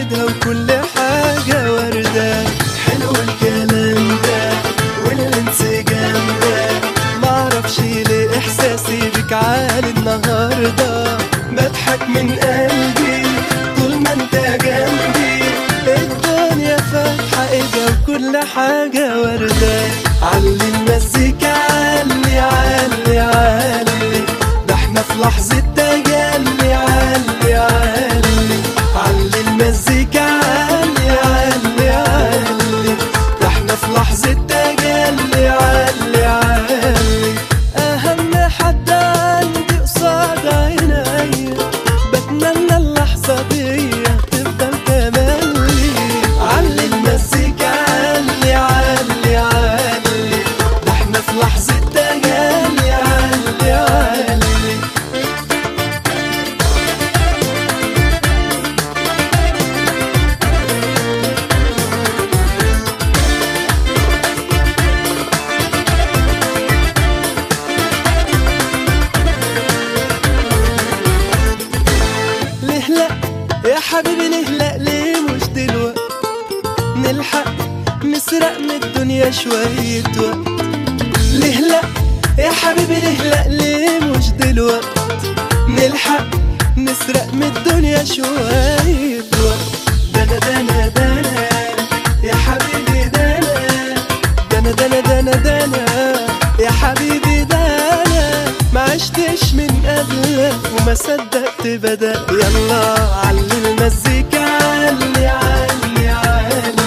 ايدها وكل حاجة وردة حلو الكلام ده والانسجام ده معرفش ليه احساسي بك عالي النهاردة بضحك من قلبي طول ما انت جنبي الدنيا فاتحة ايدها وكل حاجة وردة علي المزيكا علي علي علي ده احنا في لحظة تجلي علي علي علي المزيكا علي علي علي ده احنا في لحظة تجلي علي علي أهم حد عندي قصاد عيني بتمنى اللحظة دي تفضل تملي علي المزيكا علي علي علي ده احنا في لحظة تجلي علي علي ليه لا يا حبيبي ليه لا ليه مش دلوقت نلحق نسرق من الدنيا شوية وقت ليه لا يا حبيبي ليه لا ليه مش دلوقت نلحق نسرق من الدنيا شوية وقت دنا دنا دنا يا حبيبي دنا دنا دنا دنا دنا يا حبيبي دنا ما عشتش من قبلك وما صدقت بدأ يلا علي المزيكا علي علي علي